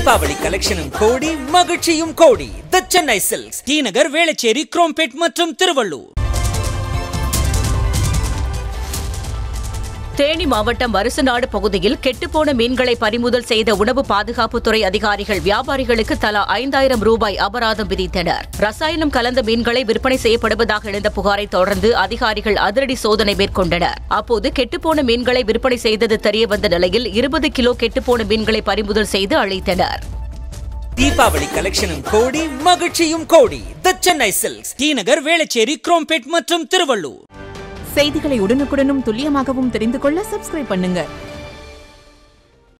தீபாவளி கலெக்ஷனும் கோடி மகிழ்ச்சியும் கோடி த சென்னை சில்க்ஸ் டி நகர் வேளச்சேரி குரோம்பேட் மற்றும் திருவள்ளூர் தேனி மாவட்டம் வருசநாடு பகுதியில் கெட்டுப்போன மீன்களை பறிமுதல் செய்த உணவு பாதுகாப்புத்துறை அதிகாரிகள் வியாபாரிகளுக்கு தலா ஐந்தாயிரம் ரூபாய் அபராதம் விதித்தனர் ரசாயனம் கலந்த மீன்களை விற்பனை செய்யப்படுவதாக எழுந்த புகாரை தொடர்ந்து அதிகாரிகள் அதிரடி சோதனை மேற்கொண்டனர் அப்போது கெட்டுப்போன மீன்களை விற்பனை செய்தது தெரியவந்த நிலையில் இருபது கிலோ கெட்டுப்போன மீன்களை பறிமுதல் செய்து அழித்தனர் தீபாவளி கலெக்ஷனும் கோடி மகிழ்ச்சியும் கோடி த சென்னை சில்க்ஸ் டி நகர் வேளச்சேரி குரோம்பேட் மற்றும் திருவள்ளூர் செய்திகளை உடனுக்குடனும் துல்லியமாகவும் தெரிந்து கொள்ள சப்ஸ்கிரைப் பண்ணுங்க